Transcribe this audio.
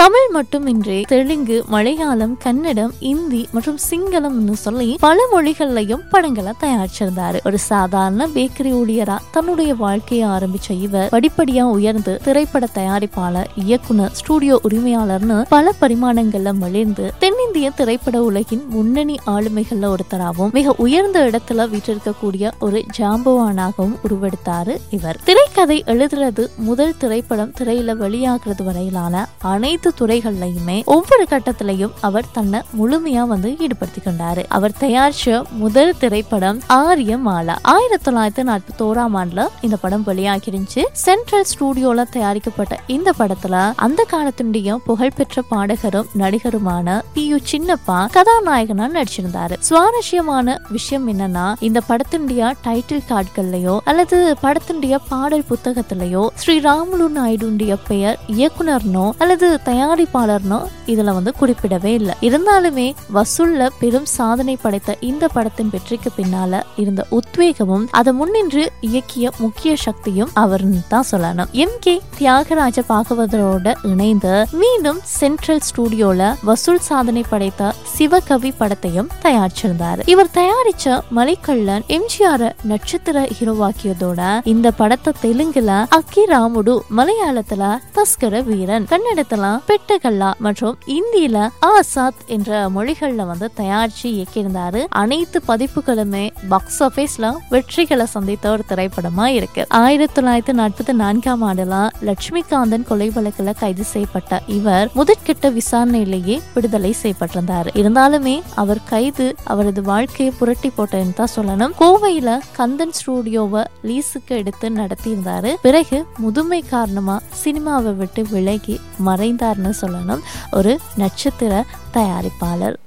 தமிழ் மட்டுமின்றி தெலுங்கு மலையாளம் கன்னடம் இந்தி மற்றும் சிங்களம்னு சொல்லி பல மொழிகள்லயும் படங்களை தயாரிச்சிருந்தாரு ஒரு சாதாரண பேக்கரி ஊழியரா தன்னுடைய வாழ்க்கையை ஆரம்பிச்ச இவர் படிப்படியா உயர்ந்து திரைப்பட தயாரிப்பாளர் இயக்குனர் ஸ்டூடியோ உரிமையாளர்னு பல பரிமாணங்கள்ல மலிர்ந்து தென்னிந்திய திரைப்பட உலகின் முன்னணி ஆளுமைகள்ல ஒருத்தராகவும் மிக உயர்ந்த இடத்துல வீற்றிருக்கக்கூடிய ஒரு ஜாம்பவானாகவும் உருவெடுத்தாரு இவர் திரைக்கதை எழுதுறது முதல் திரைப்படம் திரையில வெளியாகிறது வரையிலான அனைத்து துறைகள்லயுமே ஒவ்வொரு கட்டத்திலையும் அவர் தன்னை முழுமையா வந்து ஈடுபடுத்தி கொண்டாரு அவர் தயாரிச்ச முதல் திரைப்படம் ஆரிய மாலா ஆயிரத்தி தொள்ளாயிரத்தி நாற்பத்தி ஓராம் ஆண்டுல இந்த படம் வெளியாகிருந்துச்சு சென்ட்ரல் ஸ்டூடியோல தயாரிக்கப்பட்ட இந்த படத்துல அந்த காலத்தினுடைய புகழ்பெற்ற பாடகரும் நடிகருமான பி யு சின்னப்பா கதாநாயகனா நடிச்சிருந்தாரு சுவாரஸ்யமான விஷயம் என்னன்னா இந்த படத்தினுடைய டைட்டில் கார்டுகள்லயோ அல்லது படத்தினுடைய பாடல் புத்தகத்திலயோ ஸ்ரீ ராமுலு நாயுடுடைய பெயர் இயக்குனர்னோ அல்லது தயாரிப்பாளர்னோ இதுல வந்து குறிப்பிடவே இல்லை இருந்தாலுமே வசூல்ல பெரும் சாதனை படைத்த இந்த படத்தின் வெற்றிக்கு பின்னால இருந்த உத்வேகமும் அதை முன்னின்று இயக்கிய முக்கிய சக்தியும் அவர்னு தான் சொல்லணும் எம் கே தியாகராஜ பாகவதரோட இணைந்து மீண்டும் சென்ட்ரல் ஸ்டூடியோல வசூல் சாதனை படைத்த சிவகவி படத்தையும் தயாரிச்சிருந்தாரு இவர் தயாரிச்ச மலைக்கள்ளன் எம்ஜிஆர் நட்சத்திர ஹீரோவாக்கியதோட இந்த படத்தை தெலுங்குல அக்கி ராமுடு மலையாளத்துல தஸ்கர வீரன் கன்னடத்துல பெட்டகல்லா மற்றும் இந்தியில ஆசாத் என்ற மொழிகள்ல வந்து தயாரிச்சு இயக்கியிருந்தாரு அனைத்து பதிப்புகளுமே பாக்ஸ் ஆபீஸ்ல வெற்றிகளை சந்தித்த ஒரு திரைப்படமா இருக்கு ஆயிரத்தி தொள்ளாயிரத்தி நாற்பத்தி நான்காம் ஆண்டுல லட்சுமிகாந்தன் கொலை வழக்குல கைது செய்யப்பட்ட இவர் முதற்கட்ட விசாரணையிலேயே விடுதலை செய்யப்பட்டிருந்தார் இருந்தாலுமே அவர் கைது அவரது வாழ்க்கையை புரட்டி போட்டதுன்னு தான் சொல்லணும் கோவையில கந்தன் ஸ்டூடியோவை லீஸுக்கு எடுத்து நடத்தியிருந்தாரு பிறகு முதுமை காரணமா சினிமாவை விட்டு விலகி மறைந்தார்னு சொல்லணும் ஒரு நட்சத்திர தயாரிப்பாளர்